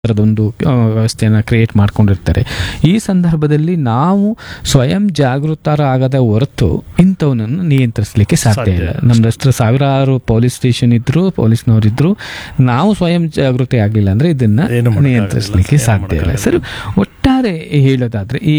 ಥರದೊಂದು ಆ, ವ್ಯವಸ್ಥೆಯನ್ನು ಕ್ರಿಯೇಟ್ ಮಾಡ್ಕೊಂಡಿರ್ತಾರೆ ಈ ಸಂದರ್ಭದಲ್ಲಿ ನಾವು ಸ್ವಯಂ ಜಾಗೃತರಾಗದ ಹೊರತು ಇಂಥವನನ್ನು ನಿಯಂತ್ರಿಸಲಿಕ್ಕೆ ಸಾಧ್ಯ ಇಲ್ಲ ನಮ್ಮ ಹತ್ರ ಸಾವಿರಾರು ಪೊಲೀಸ್ ಸ್ಟೇಷನ್ ಇದ್ರು ಪೊಲೀಸ್ನವರಿದ್ರು ನಾವು ಸ್ವಯಂ ಜಾಗೃತಿ ಆಗಲಿಲ್ಲ ಅಂದ್ರೆ ಇದನ್ನ ಏನು ಮಾಡೋಕ್ಕಾಗಲ್ಲ. ನಿಯಂತ್ರಿಸಲಿಕ್ಕೆ ಏನು ಸಾಧ್ಯ ಇಲ್ಲ ಮಾಡೋಕ್ಕಾಗಲ್ಲ. ಸರ್ ಒಟ್ಟಾರೆ ಹೇಳೋದಾದ್ರೆ ಈ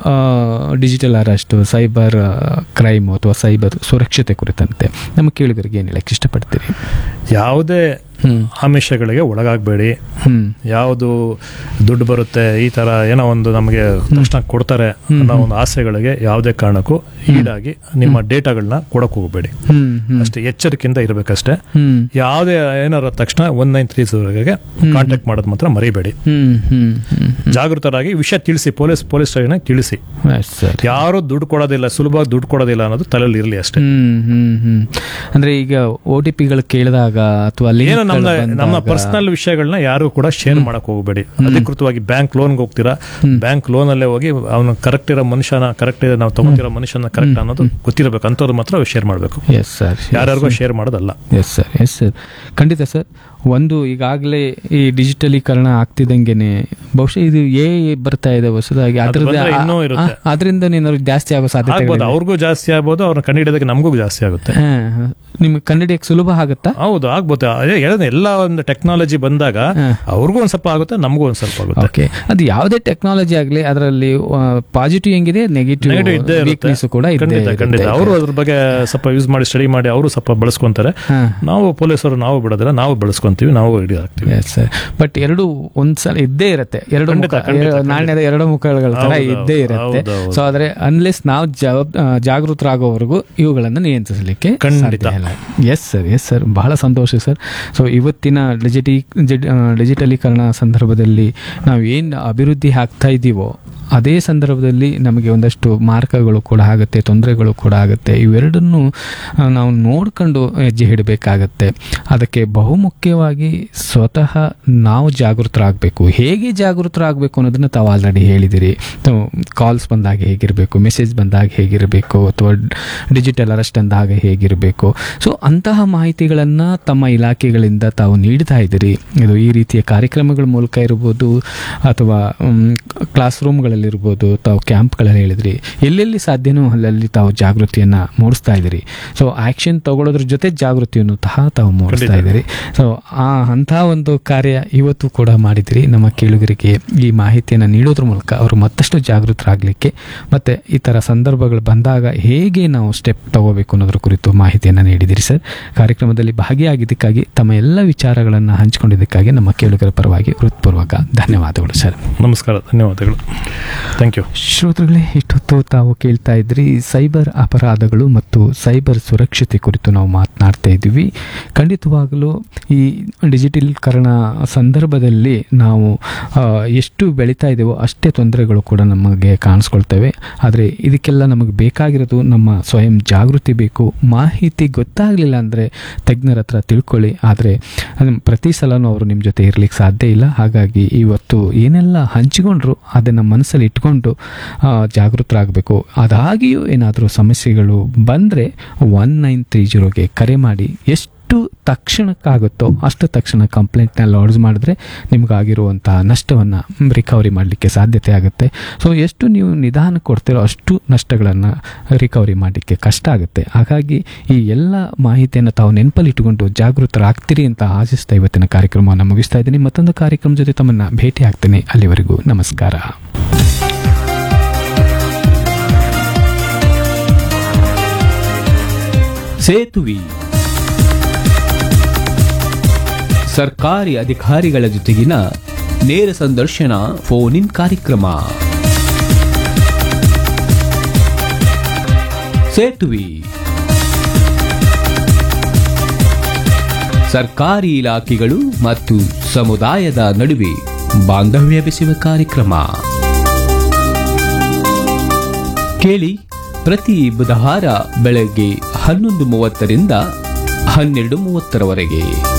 ಡಿಜಿಟಲ್ ಅರೆಸ್ಟ್ ಸೈಬರ್ ಕ್ರೈಮ್ ಅಥವಾ ಸೈಬರ್ ಸುರಕ್ಷತೆ ಕುರಿತಂತೆ ನಮ್ಮ ಕೇಳುಗರಿಗೆ ಏನು ಹೇಳಕ್ಕೆ ಇಷ್ಟಪಡ್ತೀರಿ ಯಾವುದೇ ಹ್ಮ್ ಆಮಿಷಗಳಿಗೆ ಒಳಗಾಗಬೇಡಿ ಹ್ಮ್ ಯಾವುದು ದುಡ್ಡು ಬರುತ್ತೆ ಈ ತರ ಏನೋ ಒಂದು ನಮಗೆ ತಕ್ಷಣ ಕೊಡ್ತಾರೆ ಅನ್ನೋ ಒಂದು ಆಸೆಗಳಿಗೆ ಯಾವುದೇ ಕಾರಣಕ್ಕೂ ಈಡಾಗಿ ನಿಮ್ಮ ಡೇಟಾಗಳನ್ನ ಕೊಡಕ್ ಹೋಗಬೇಡಿ ಹ್ಮ್ ಹ್ಮ್ ಅಷ್ಟೇ ಎಚ್ಚರಿಕೆಯಿಂದ ಇರಬೇಕಷ್ಟೇ ಹ್ಮ್ ಯಾವುದೇ ಏನಾರ ತಕ್ಷಣ ಒನ್ ನೈನ್ ತ್ರೀ ಗೆ ಕಾಂಟ್ಯಾಕ್ಟ್ ಮಾಡೋದು ಮಾತ್ರ ಮರಿಬೇಡಿ ಹ್ಮ್ ಹ್ಮ್ ಹ್ಮ್ ಜಾಗೃತರಾಗಿ ವಿಷಯ ತಿಳಿಸಿ ಪೊಲೀಸ್ ಪೊಲೀಸ್ ಸ್ಟೇಷನ್ ತಿಳಿಸಿ ಸರ್ ಯಾರು ದುಡ್ಡು ಕೊಡೋದಿಲ್ಲ ಸುಲಭವಾಗಿ ದುಡ್ಡು ಕೊಡೋದಿಲ್ಲ ಅನ್ನೋದು ತಲೆಯಲ್ಲಿ ಇರಲಿ ಅಷ್ಟೇ ಹ್ಮ್ ಹ್ಮ್ ಹ್ಮ್ ಅಂದ್ರೆ ಈಗ ಓ ಟಿ ಪಿಗಳು ಕೇಳಿದಾಗ ಅಥವಾ ಏನು ನಮ್ಮ ನಮ್ಮ ಪರ್ಸನಲ್ ವಿಷಯಗಳನ್ನ ಯಾರು ಕೂಡ ಶೇರ್ ಮಾಡಕ್ ಹೋಗಬೇಡಿ ಅಧಿಕೃತವಾಗಿ ಬ್ಯಾಂಕ್ ಲೋನ್ಗೆ ಹೋಗ್ತೀರಾ ಬ್ಯಾಂಕ್ ಲೋನ್ ಅಲ್ಲೇ ಹೋಗಿ ಅವನು ಕರೆಕ್ಟ್ ಇರೋ ಮನುಷ್ಯನ ಕರೆಕ್ಟ್ ನಾವು ತಗೋತಿರೋ ಮನುಷ್ಯನ ಕರೆಕ್ಟ್ ಅನ್ನೋದು ಗೊತ್ತಿರಬೇಕು ಅಂಥವ್ರು ಮಾತ್ರ ಶೇರ್ ಮಾಡಬೇಕು ಎಸ್ ಸರ್ ಯಾರ್ಯಾರಿಗೂ ಶೇರ್ ಮಾಡೋದಲ್ಲ ಎಸ್ ಸರ್ ಎಸ್ ಸರ್ ಖಂಡಿತ ಸರ್ ಒಂದು ಈಗಾಗಲೇ ಈ ಡಿಜಿಟಲೀಕರಣ ಆಗ್ತಿದ್ದಂಗೆನೆ ಬಹುಶಃ ಇದು ಎ ಬರ್ತಾ ಇದೆ ಹೊಸದಾಗಿ ಅದು ಬಂದ್ರೆ ಇನ್ನೂ ಇರುತ್ತೆ. ಅದರಿಂದ ಏನಾದ್ರು ಜಾಸ್ತಿ ಆಗೋ ಸಾಧ್ಯತೆ ಆಗ್ಬೋದು ಅವ್ರಿಗೂ ಜಾಸ್ತಿ ಆಗ್ಬೋದು ಅವ್ರನ್ನ ಕಂಡಿಡಿಯೋದಕ್ಕೆ ನಮಗೂ ಜಾಸ್ತಿ ಆಗುತ್ತೆ ನಿಮ್ಗೆ ಕಂಡಿಡಿಯಕ್ಕೆ ಸುಲಭ ಆಗುತ್ತಾ ಹೌದು ಆಗ್ಬೋದು ಅದೇ ಹೇಳಿದ್ರೆ ಎಲ್ಲ ಒಂದು ಟೆಕ್ನಾಲಜಿ ಬಂದಾಗ ಹಾ. ಅವ್ರಿಗೂ ಒಂದ್ ಸ್ವಲ್ಪ ಆಗುತ್ತೆ ನಮಗೂ ಒಂದ್ ಸ್ವಲ್ಪ ಆಗುತ್ತೆ ಓಕೆ ಅದು ಯಾವುದೇ ಟೆಕ್ನಾಲಜಿ ಆಗಲಿ ಅದರಲ್ಲಿ ಪಾಸಿಟಿವ್ ಹೆಂಗಿದೆ ನೆಗೆಟಿವ್ ನೆಗೆಟಿವ್ ಇದ್ದೇ ಇರುತ್ತೆ ವೀಕ್ನೆಸ್ ಕೂಡ ಇದ್ದೇ ಖಂಡಿತ ಖಂಡಿತ ಇರುತ್ತೆ. ಅವರು ಅದ್ರ ಬಗ್ಗೆ ಸ್ವಲ್ಪ ಯೂಸ್ ಮಾಡಿ ಸ್ಟಡಿ ಮಾಡಿ ಅವರು ಸ್ವಲ್ಪ ಬಳಸ್ಕೊಂತಾರೆ ಹಾ. ನಾವು ಪೊಲೀಸರು ನಾವು ಬಿಡೋದಿಲ್ಲ ನಾವು ಬಳಸ್ಕೊಂತೀವಿ ನಾವು ರೆಡಿ ಆಗ್ತೀವಿ ಎಸ್ ಸರ್ ಬಟ್ ಎರಡು ಒಂದ್ಸಲ ಇದ್ದೇ ಇರುತ್ತೆ ಎರಡು ಖಂಡಿತ, ಮುಖ ಖಂಡಿತ, ಎರಡು ಖಂಡಿತ. ನಾಣ್ಯದ ಎರಡು ಮುಖಗಳ ತರ ಹೌದು, ಇದ್ದೇ ಹೌದು, ಇರುತ್ತೆ ಹೌದು, ಹೌದು. ಸೊ ಆದ್ರೆ ಅನ್ಲೆಸ್ ನಾವು ಜವಾಬ್- ಆ, ಜಾಗೃತರಾಗೋವರೆಗೂ ಇವುಗಳನ್ನು ನಿಯಂತ್ರಿಸಲಿಕ್ಕೆ ಖಂಡಿತ. ಸಾಧ್ಯ ಇಲ್ಲ ಎಸ್ ಸರ್ ಎಸ್ ಸರ್ ಬಹಳ ಸಂತೋಷ ಸರ್ ಸೊ ಇವತ್ತಿನ ಡಿಜಿಟಿ ಜಿ- ಆ, ಡಿಜಿಟಲೀಕರಣ ಸಂದರ್ಭದಲ್ಲಿ ನಾವು ಏನು ಅಭಿವೃದ್ಧಿ ಆಗ್ತಾ ಇದ್ದೀವೋ ಅದೇ ಸಂದರ್ಭದಲ್ಲಿ ನಮಗೆ ಒಂದಷ್ಟು ಮಾರ್ಕಗಳು ಕೂಡ ಆಗುತ್ತೆ ತೊಂದರೆಗಳು ಕೂಡ ಆಗುತ್ತೆ ಇವೆರಡನ್ನು ಆ, ನಾವು ನೋಡ್ಕೊಂಡು ಹೆಜ್ಜೆ ಇಡಬೇಕಾಗತ್ತೆ ಅದಕ್ಕೆ ಬಹುಮುಖ್ಯವಾಗಿ ಸ್ವತಃ ನಾವು ಜಾಗೃತರಾಗಬೇಕು ಹೇಗೆ ಜಾಗೃತರಾಗಬೇಕು ಅನ್ನೋದನ್ನ ತಾವು ಆಲ್ರೆಡಿ ಹೇಳಿದಿರಿ ಕಾಲ್ಸ್ ಬಂದಾಗ ಹೇಗಿರಬೇಕು ಮೆಸೇಜ್ ಬಂದಾಗ ಹೇಗಿರಬೇಕು ಅಥವಾ ಡಿಜಿಟಲ್ ಅರೆಸ್ಟ್ ಅಂದಾಗ ಹೇಗಿರಬೇಕು ಸೊ ಅಂತಹ ಮಾಹಿತಿಗಳನ್ನು ತಮ್ಮ ಇಲಾಖೆಗಳಿಂದ ತಾವು ನೀಡ್ತಾ ಇದ್ದೀರಿ ಇದು ಈ ರೀತಿಯ ಕಾರ್ಯಕ್ರಮಗಳ ಮೂಲಕ ಇರ್ಬೋದು ಅಥವಾ ಕ್ಲಾಸ್ ರೂಮ್ಗಳಲ್ಲಿರ್ಬೋದು ತಾವು ಕ್ಯಾಂಪ್ಗಳಲ್ಲಿ ಹೇಳಿದ್ರಿ ಎಲ್ಲೆಲ್ಲಿ ಸಾಧ್ಯನೋ ಅಲ್ಲಲ್ಲಿ ತಾವು ಜಾಗೃತಿಯನ್ನು ಮೂಡಿಸ್ತಾ ಇದ್ದೀರಿ ಸೊ ಆ್ಯಕ್ಷನ್ ತಗೊಳ್ಳೋದ್ರ ಜೊತೆ ಜಾಗೃತಿಯನ್ನು ಸಹ ತಾವು ಮೂಡಿಸ್ತಾ ಇದ್ದೀರಿ ಸೊ ಆ ಅಂಥ ಒಂದು ಕಾರ್ಯ ಇವತ್ತು ಕೂಡ ಮಾಡಿದಿರಿ ನಮ್ಮ ಕೇಳುಗರಿಗೆ ಈ ಮಾಹಿತಿಯನ್ನು ನೀಡೋದ್ರ ಮೂಲಕ ಅವರು ಮತ್ತಷ್ಟು ಜಾಗೃತರಾಗಲಿಕ್ಕೆ ಮತ್ತು ಈ ಥರ ಸಂದರ್ಭಗಳು ಬಂದಾಗ ಹೇಗೆ ನಾವು ಸ್ಟೆಪ್ ತಗೋಬೇಕು ಅನ್ನೋದ್ರ ಕುರಿತು ಮಾಹಿತಿಯನ್ನು ನೀಡಿದಿರಿ ಸರ್ ಕಾರ್ಯಕ್ರಮದಲ್ಲಿ ಭಾಗಿಯಾಗಿದ್ದಕ್ಕಾಗಿ ತಮ್ಮ ಎಲ್ಲ ವಿಚಾರಗಳನ್ನು ಹಂಚಿಕೊಂಡಿದ್ದಕ್ಕಾಗಿ ನಮ್ಮ ಕೇಳುಗರ ಪರವಾಗಿ ಹೃತ್ಪೂರ್ವಕ ಧನ್ಯವಾದಗಳು ಸರ್ ನಮಸ್ಕಾರ ಧನ್ಯವಾದಗಳು ಥ್ಯಾಂಕ್ ಯು ಶ್ರೋತೃಗಳೇ ಇಷ್ಟೊತ್ತು ತಾವು ಕೇಳ್ತಾ ಇದ್ರಿ ಸೈಬರ್ ಅಪರಾಧಗಳು ಮತ್ತು ಸೈಬರ್ ಸುರಕ್ಷತೆ ಕುರಿತು ನಾವು ಮಾತನಾಡ್ತಾ ಇದ್ದೀವಿ ಖಂಡಿತವಾಗಲೂ ಈ ಡಿಜಿಟಲೀಕರಣ ಸಂದರ್ಭದಲ್ಲಿ ನಾವು ಆ, ಎಷ್ಟು ಬೆಳೀತಾ ಇದ್ದೇವೋ ಅಷ್ಟೇ ತೊಂದರೆಗಳು ಕೂಡ ನಮಗೆ ಕಾಣಿಸ್ಕೊಳ್ತವೆ ಆದರೆ ಇದಕ್ಕೆಲ್ಲ ನಮಗೆ ಬೇಕಾಗಿರೋದು ನಮ್ಮ ಸ್ವಯಂ ಜಾಗೃತಿ ಬೇಕು ಮಾಹಿತಿ ಗೊತ್ತಾಗಲಿಲ್ಲ ಅಂದರೆ ತಜ್ಞರ ಹತ್ರ ತಿಳ್ಕೊಳ್ಳಿ ಆದರೆ ಅದನ್ನ ಪ್ರತಿ ಸಲನೂ ಅವರು ನಿಮ್ಮ ಜೊತೆ ಇರಲಿಕ್ಕೆ ಸಾಧ್ಯ ಇಲ್ಲ ಹಾಗಾಗಿ ಇವತ್ತು ಏನೆಲ್ಲ ಹಂಚಿಕೊಂಡ್ರು ಅದನ್ನು ಮನಸ್ಸಲ್ಲಿ ಇಟ್ಕೊಂಡು ಆ, ಜಾಗೃತರಾಗಬೇಕು ಅದಾಗಿಯೂ ಏನಾದರೂ ಸಮಸ್ಯೆಗಳು ಬಂದರೆ ಒನ್ ನೈನ್ ತ್ರೀ ಜೀರೋಗೆ ಕರೆ ಮಾಡಿ ಎಷ್ಟು ತಕ್ಷಣಕ್ಕಾಗುತ್ತೋ ಅಷ್ಟು ತಕ್ಷಣ ಕಂಪ್ಲೇಂಟ್ನ ಲಾಡ್ಜ್ ಮಾಡಿದ್ರೆ ನಿಮಗಾಗಿರುವಂತಹ ನಷ್ಟವನ್ನು ರಿಕವರಿ ಮಾಡಲಿಕ್ಕೆ ಸಾಧ್ಯತೆ ಆಗುತ್ತೆ ಸೊ ಎಷ್ಟು ನೀವು ನಿಧಾನ ಕೊಡ್ತೀರೋ ಅಷ್ಟು ನಷ್ಟಗಳನ್ನು ರಿಕವರಿ ಮಾಡಲಿಕ್ಕೆ ಕಷ್ಟ ಆಗುತ್ತೆ ಹಾಗಾಗಿ ಈ ಎಲ್ಲ ಮಾಹಿತಿಯನ್ನು ತಾವು ನೆನಪಲ್ಲಿ ಇಟ್ಟುಕೊಂಡು ಜಾಗೃತರಾಗ್ತೀರಿ ಅಂತ ಆಶಿಸ್ತಾ ಇವತ್ತಿನ ಕಾರ್ಯಕ್ರಮವನ್ನು ಮುಗಿಸ್ತಾ ಇದ್ದೀನಿ ಮತ್ತೊಂದು ಕಾರ್ಯಕ್ರಮ ಜೊತೆ ತಮ್ಮನ್ನು ಭೇಟಿ ಆಗ್ತೇನೆ ಅಲ್ಲಿವರೆಗೂ ನಮಸ್ಕಾರ ಸೇತುವೆ ಸರ್ಕಾರಿ ಅಧಿಕಾರಿಗಳ ಜೊತೆಗಿನ ನೇರ ಸಂದರ್ಶನ ಫೋನ್ ಇನ್ ಕಾರ್ಯಕ್ರಮ ಸೇತುವೆ ಸರ್ಕಾರಿ ಇಲಾಖೆಗಳು ಮತ್ತು ಸಮುದಾಯದ ನಡುವೆ ಬಾಂಧವ್ಯ ಬೆಸೆಯುವ ಕಾರ್ಯಕ್ರಮ ಕೇಳಿ ಪ್ರತಿ ಬುಧವಾರ ಬೆಳಗ್ಗೆ ಹನ್ನೊಂದು ಮೂವತ್ತರಿಂದ ಹನ್ನೆರಡು ಮೂವತ್ತರವರೆಗೆ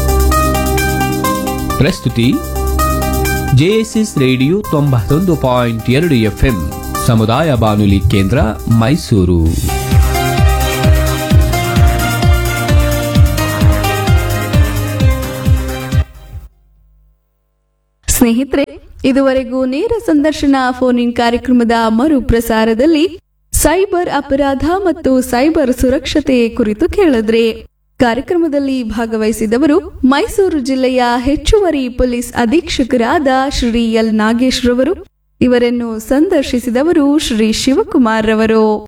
ಪ್ರಸ್ತುತಿ ಜೆಎಸ್ಎಸ್ ರೇಡಿಯೋ ತೊಂಬತ್ತೊಂದು ಪಾಯಿಂಟ್ ಎರಡು ಎಫ್ಎಂ ಸಮುದಾಯ ಬಾನುಲಿ ಕೇಂದ್ರ ಮೈಸೂರು ಸ್ನೇಹಿತರೆ ಇದುವರೆಗೂ ನೇರ ಸಂದರ್ಶನ ಫೋನ್ ಇನ್ ಕಾರ್ಯಕ್ರಮದ ಮರು ಪ್ರಸಾರದಲ್ಲಿ ಸೈಬರ್ ಅಪರಾಧ ಮತ್ತು ಸೈಬರ್ ಸುರಕ್ಷತೆ ಕುರಿತು ಕೇಳಿದ್ರೆ ಕಾರ್ಯಕ್ರಮದಲ್ಲಿ ಭಾಗವಹಿಸಿದವರು ಮೈಸೂರು ಜಿಲ್ಲೆಯ ಹೆಚ್ಚುವರಿ ಪೊಲೀಸ್ ಅಧೀಕ್ಷಕರಾದ ಶ್ರೀ ಎಲ್ ನಾಗೇಶ್ ರವರು ಇವರನ್ನು ಸಂದರ್ಶಿಸಿದವರು ಶ್ರೀ ಶಿವಕುಮಾರ್ ರವರು